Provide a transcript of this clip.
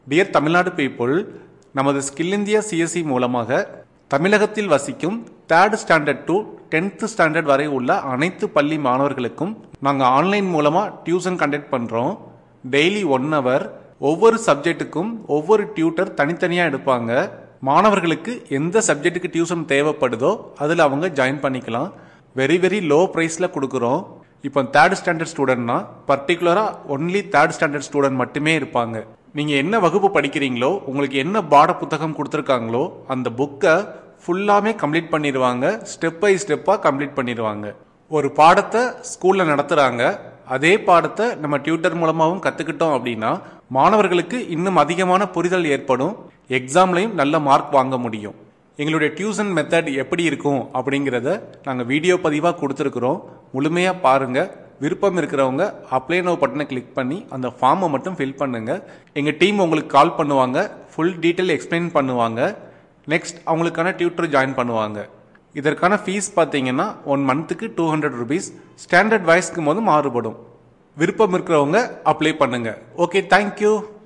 dear Tamil Nadu people நமது skill India CSC மூலமாக தமிழகத்தில் வசிக்கும் third standard to tenth standard வரை உள்ள அனைத்து பள்ளி மாணவர்களுக்கும் நாங்கள் ஆன்லைன் மூலமாக டியூஷன் கண்டக்ட் பண்ணுறோம் டெய்லி ஒன் ஹவர் ஒவ்வொரு சப்ஜெக்ட்டுக்கும் ஒவ்வொரு டியூட்டர் தனித்தனியாக எடுப்பாங்க மாணவர்களுக்கு எந்த சப்ஜெக்ட்டுக்கு டியூஷன் தேவைப்படுதோ அதில் அவங்க ஜாயின் பண்ணிக்கலாம் வெரி வெரி லோ ப்ரைஸில் கொடுக்குறோம் இப்போ தேர்ட் ஸ்டாண்டர்ட் ஸ்டூடெண்ட்னா பர்டிகுலராக ஒன்லி தேர்ட் ஸ்டாண்டர்ட் ஸ்டூடெண்ட் மட்டுமே இருப்பாங்க நீங்கள் என்ன வகுப்பு படிக்கிறீங்களோ உங்களுக்கு என்ன பாட புத்தகம் கொடுத்துருக்காங்களோ அந்த புக்கை ஃபுல்லாமே கம்ப்ளீட் பண்ணிடுவாங்க ஸ்டெப் பை ஸ்டெப்பாக கம்ப்ளீட் பண்ணிடுவாங்க ஒரு பாடத்தை ஸ்கூலில் நடத்துகிறாங்க அதே பாடத்தை நம்ம டியூட்டர் மூலமாகவும் கற்றுக்கிட்டோம் அப்படின்னா மாணவர்களுக்கு இன்னும் அதிகமான புரிதல் ஏற்படும் எக்ஸாம்லையும் நல்ல மார்க் வாங்க முடியும் எங்களுடைய டியூஷன் மெத்தட் எப்படி இருக்கும் அப்படிங்கிறத நாங்கள் வீடியோ பதிவாக கொடுத்துருக்குறோம் முழுமையாக பாருங்கள் விருப்பம் இருக்கிறவங்க அப்ளை நோ பட்டனை கிளிக் பண்ணி அந்த ஃபார்மை மட்டும் ஃபில் பண்ணுங்கள் எங்கள் டீம் உங்களுக்கு கால் பண்ணுவாங்க ஃபுல் டீட்டெயில் எக்ஸ்பிளைன் பண்ணுவாங்க நெக்ஸ்ட் அவங்களுக்கான டியூட்டர் ஜாயின் பண்ணுவாங்க இதற்கான ஃபீஸ் பார்த்தீங்கன்னா ஒன் மந்த்துக்கு டூ ஹண்ட்ரட் ருபீஸ் ஸ்டாண்டர்ட் வைஸ்க்கும் போது மாறுபடும் விருப்பம் இருக்கிறவங்க அப்ளை பண்ணுங்கள் ஓகே தேங்க்யூ